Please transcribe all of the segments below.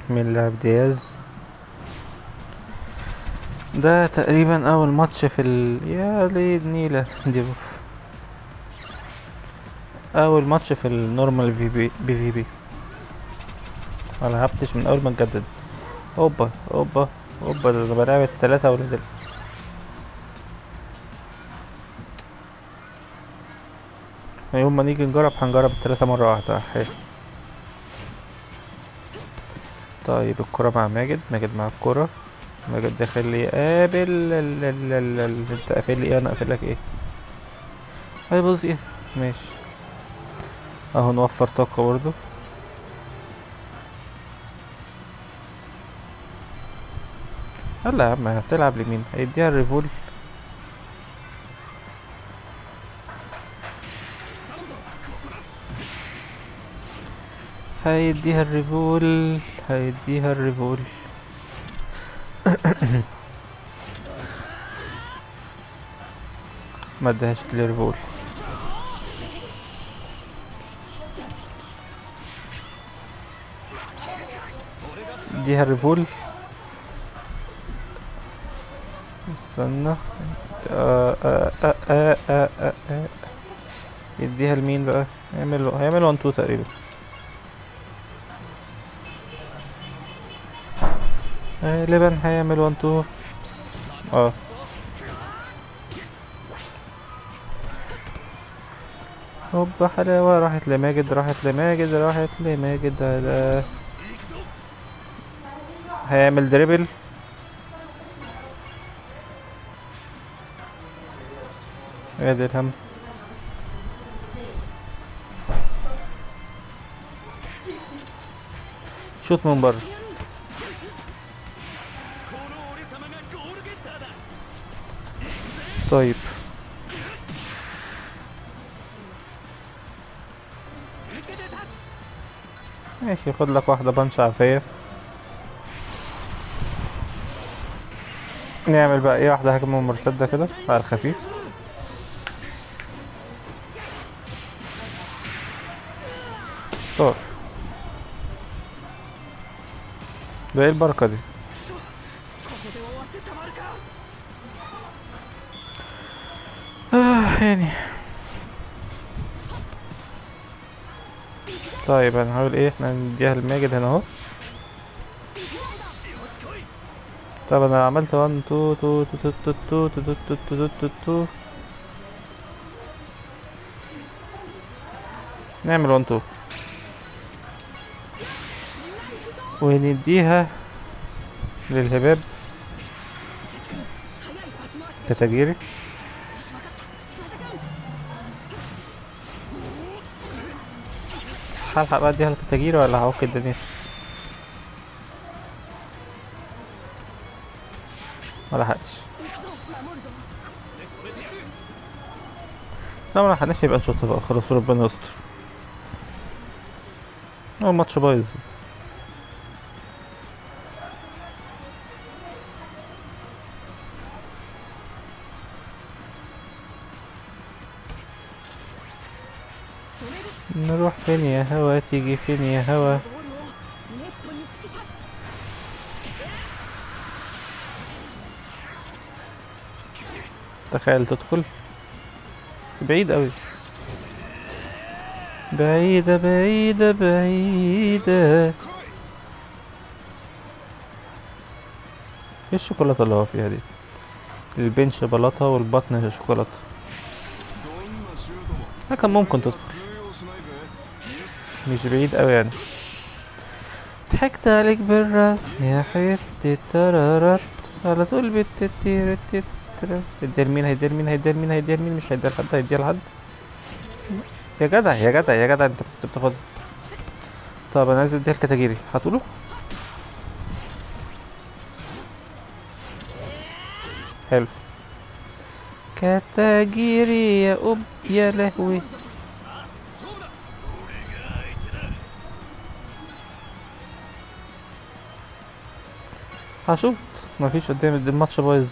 من لعب دياز ده تقريبا اول ماتش في ال يا ليه النيلة دي بوف. اول ماتش في النورمال في بي بي في بي ما لعبتش من اول ما اتجدد اوبا اوبا اوبا ده انا بلعب التلاتة اولاد ال- يوم ما نيجي نجرب هنجرب التلاتة مرة واحدة حلو طيب الكرة مع ماجد ماجد مع الكرة ماجد داخل لي قابل ال- ال- ال- ال- انت قافل لي ايه انا قافل لك ايه هاي بص ايه ماشي اهو نوفر طاقة برضو يلا يا عم هتلعب لمين هيديها الريفول هيديها الريفول هيديها الريفول ما ادهاش الريفول اديها الريفول استنى آه آه آه آه آه آه آه. يديها لمين بقى هيعمل هيعمل 1 2 تقريبا غالبا هيعمل 1 2 اه هوبا حلاوة راحت لماجد راحت لماجد راحت لماجد ده ده هيعمل دريبل ادي الهم شوت من بره طيب ماشي خد لك واحدة بانش عافية نعمل بقى ايه واحدة هجمة مرتدة كده على الخفيف طار ده ايه البركة دي آه يعني طيب هنحاول ايه احنا نديها لماجد هنا اهو طب انا عملت 1 2 2 2 2 2 2 2 2 2 نعمل 1 2 ونديها للهباب كتاجيري هلحق بقى اديها الكتاجيري ولا هعك الدنيا ما لحقتش لا ما لحقناش يبقى نشوطها بقى خلاص وربنا يستر هو الماتش بايظ نروح فين يا هوا تيجي فين يا هوا ボールをネットに突き刺す تخيل تدخل بس بعيد قوي بعيدة بعيدة بعيدة ايه الشوكولاتة اللي هو فيها دي البين شوكولاتة والبطن شوكولاتة ده كان ممكن تدخل مش بعيد قوي يعني ضحكت عليك بالراس يا حتة ترارت على طول بتتير تتر هيديها لمين هيديها لمين هيديها لمين هيديها لمين مش هيديها لحد هيديها لحد يا جدع يا جدع يا جدع انت كنت بتاخدها طب انا عايز اديها الكتاجيري هتقوله حلو كتاجيري يا أب يا لهوي هشوط مفيش قدامي دي الماتش بايظ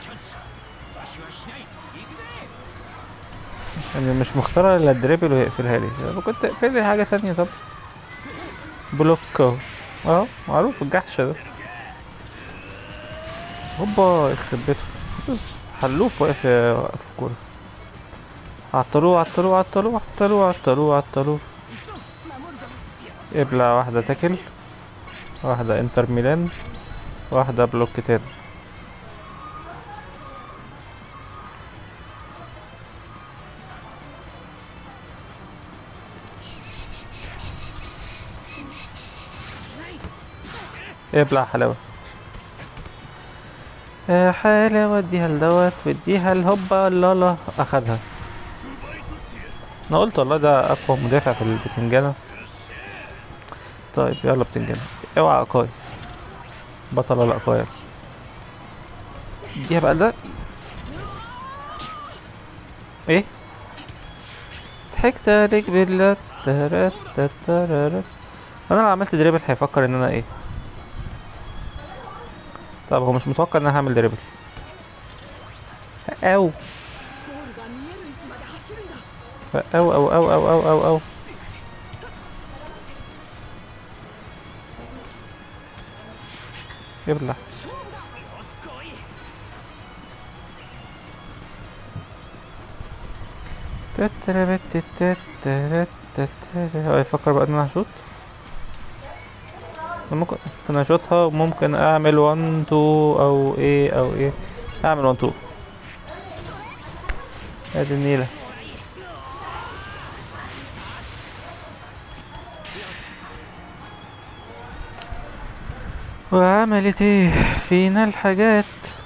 يعني مش مختار الا الدريبل ويقفلها لي طب كنت اقفل لي حاجه تانية طب بلوك اهو اهو معروف الجحش ده هوبا يخرب بيته حلوف واقف واقف الكوره عطلوه عطلوه عطلوه عطلوه عطلوه عطلوه 守るぞ ابلع واحدة تاكل واحدة انتر ميلان واحدة بلوك تاني ابلع حلاوة يا حلاوة اديها لدوت واديها الهوبا لالا اخدها انا قلت والله ده اقوى مدافع في البتنجانة طيب يلا بتنجانة اوعى اقاي بطل ولا اقاي اديها بقى ده ايه ضحكت عليك بالله ترات ترات انا لو عملت دريبل هيفكر ان انا ايه طب هو مش متوقع ان انا هعمل دريبل او ゴールが見える位置まで走るんだ او او او او او او او يبلع تتربت تترت تترت هو يفكر بقى ان انا هشوط أنا ممكن ممكن اشوطها وممكن اعمل 1 2 او ايه او ايه اعمل 1 2 ادي النيله وعملت ايه فينا الحاجات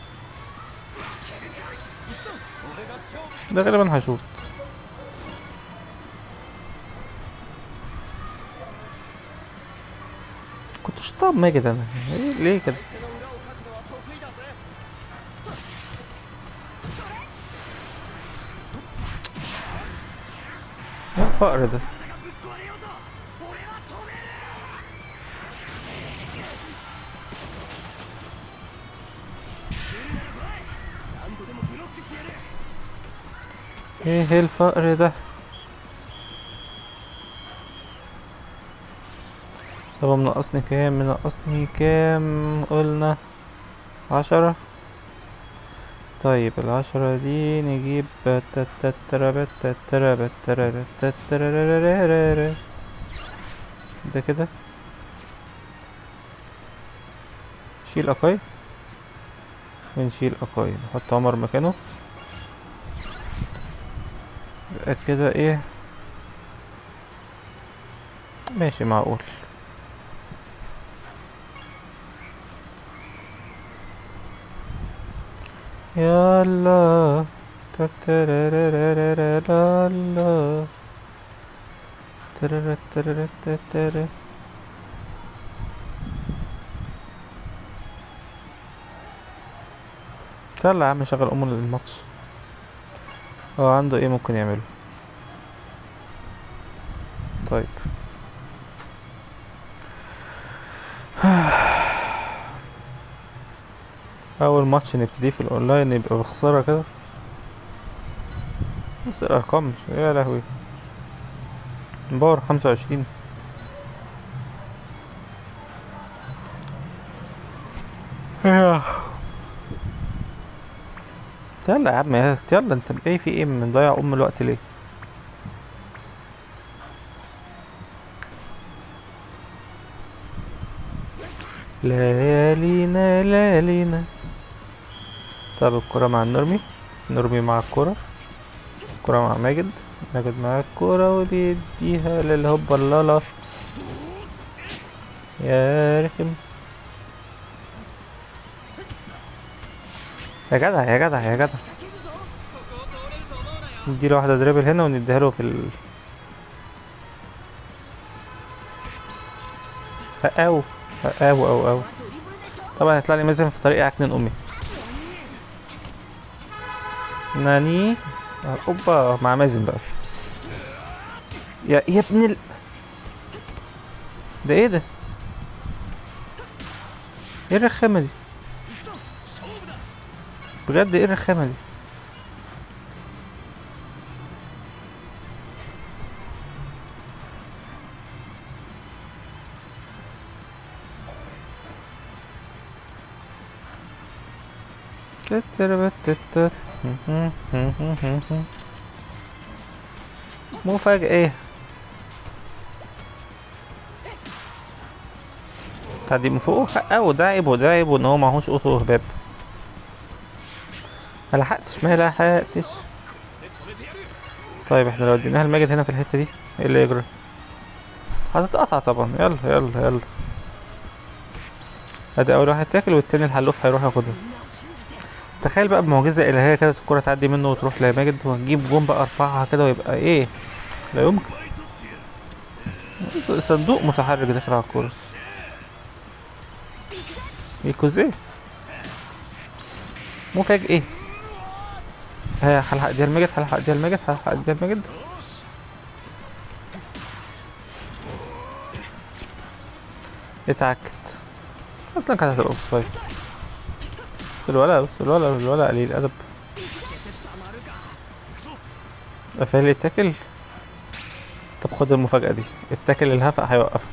ده غالبا هشوط كنت شطاب ماجد انا إيه ليه كده ايه الفقر ده ايه الفقر ده طب منقصني كام منقصني كام قلنا عشرة طيب العشرة دي نجيب تتتربت تتربت تتربت تتررررررر. ده كده شيل اقاي ونشيل اقاي نحط عمر مكانه يبقى كده ايه ماشي معقول يلا تترررررررلا. تررت تررت تترت. يلا يا عم شغل ام الماتش هو عنده ايه ممكن يعمله طيب اول ماتش نبتديه في الاونلاين يبقى بخسارة كده بس الارقام مش يا لهوي باور خمسة وعشرين يلا يا عم يلا انت ايه في ايه مضيع ام الوقت ليه ليالينا ليالينا طب الكرة مع النرمي نرمي مع الكرة الكرة مع ماجد ماجد مع الكرة وبيديها للهوبا اللالا يا رخم يا جدع يا جدع يا جدع نديله واحدة دريبل هنا ونديها له في ال او او او او ドリブルでしょ طبعا هيطلع لي مازن في طريق عكنن امي ناني اوبا مع مازن بقى يا يا ابن ال ده ايه ده ايه الرخامه دي بجد ايه الرخامة دي تتربتتت. مفاجأة ايه تعدي من فوق حقه وده عيب وده عيب وان هو معهوش اوتو هباب ما لحقتش ما لحقتش طيب احنا لو اديناها الماجد هنا في الحتة دي ايه اللي يجري هتتقطع طبعا يلا يلا يلا ادي اول واحد تاكل والتاني الحلوف هيروح ياخدها تخيل بقى بمعجزة إلهية كده الكرة تعدي منه وتروح لماجد وهتجيب جون بقى ارفعها كده ويبقى ايه لا يمكن صندوق متحرك داخل على الكورة ايه مفاجئ ايه ها هلحق دي المجد هلحق دي المجد هلحق دي المجد اتعكت اصلا كانت هتبقى اوفسايد بص الولا بص الولا الولا قليل ادب قفل يتاكل طب خد المفاجأة دي التاكل الهفق هيوقفك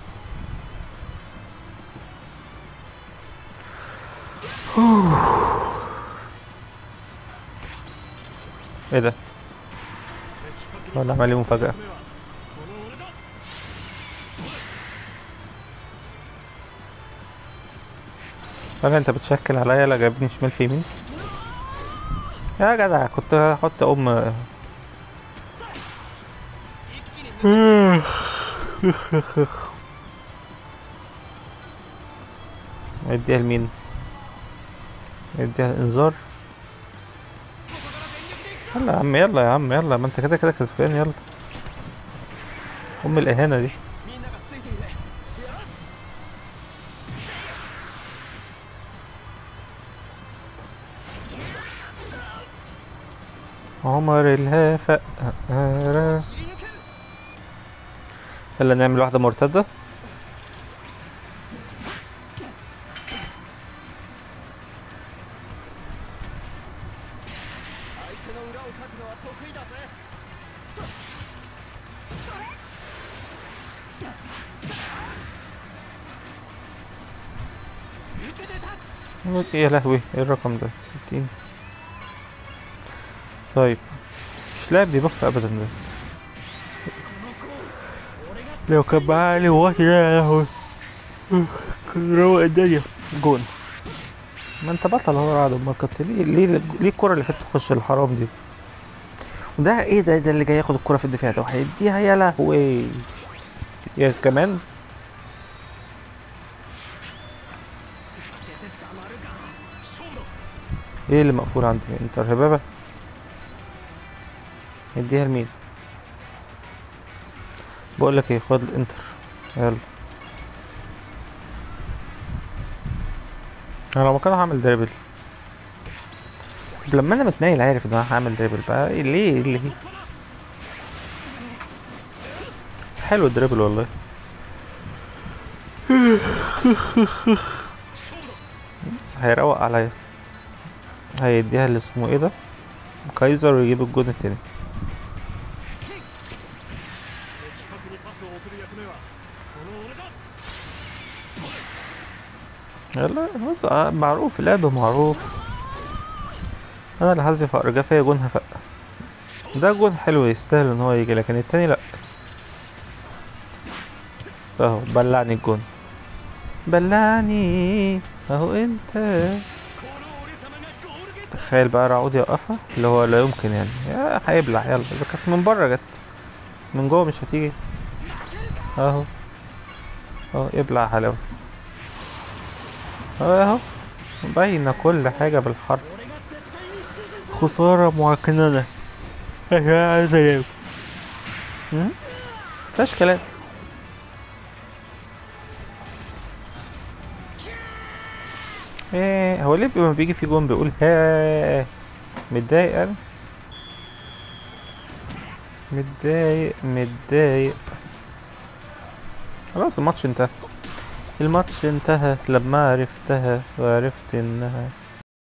ايه ده ولا عمل لي مفاجأة ولا انت بتشكل عليا لا جايبني شمال في يمين يا جدع كنت هحط ام اديها لمين اديها الانذار يلا يا عم يلا يا عم يلا ما انت كده كده كسبان يلا ام الاهانه دي みんながついているよし عمر الهافق 切り抜ける يلا نعمل واحده مرتده 相手の裏をかくのは得意だぜ 受けて立つ يا لهوي ايه الرقم ده ستين طيب مش لاعب بيبف ابدا ده لو كان معاه لي وقت يا لهوي كان روق الدنيا جون ما انت بطل اهو قاعد امال كنت ليه ليه ليه الكرة اللي فاتت تخش الحرام دي وده ايه ده ده اللي جاي ياخد الكرة في الدفاع ده وهيديها يا لهوي يا كمان 受けてたまるか勝負 ايه اللي مقفول عندي انتر هبابة اديها لمين بقول لك ايه خد الانتر يلا انا لو مكانه هعمل دريبل لما انا متنايل عارف ان انا هعمل دريبل بقى إيه ليه ليه حلو الدريبل والله هيروق عليا هيديها اللي اسمه ايه ده كايزر ويجيب الجون التاني 的確にパスを送る役目はこの俺だ يلا بص آه، معروف اللعب معروف انا اللي حظي فقر جه فيا جون هفق ده جون حلو يستاهل ان هو يجي لكن التاني لا اهو بلعني الجون بلعني اهو انت この俺様がゴールゲット تخيل بقى رعود يوقفها اللي هو لا يمكن يعني يا هيبلع يلا اذا كانت من بره جت من جوه مش هتيجي اهو اهو يبلع حلاوه اهو باينه كل حاجه بالحرف خساره معكننه انا عايز انام هم؟ مفيهاش كلام ايه هو ليه لما بيجي في جون بيقول ها متضايق انا متضايق متضايق خلاص الماتش انتهى الماتش انتهى لما عرفتها وعرفت انها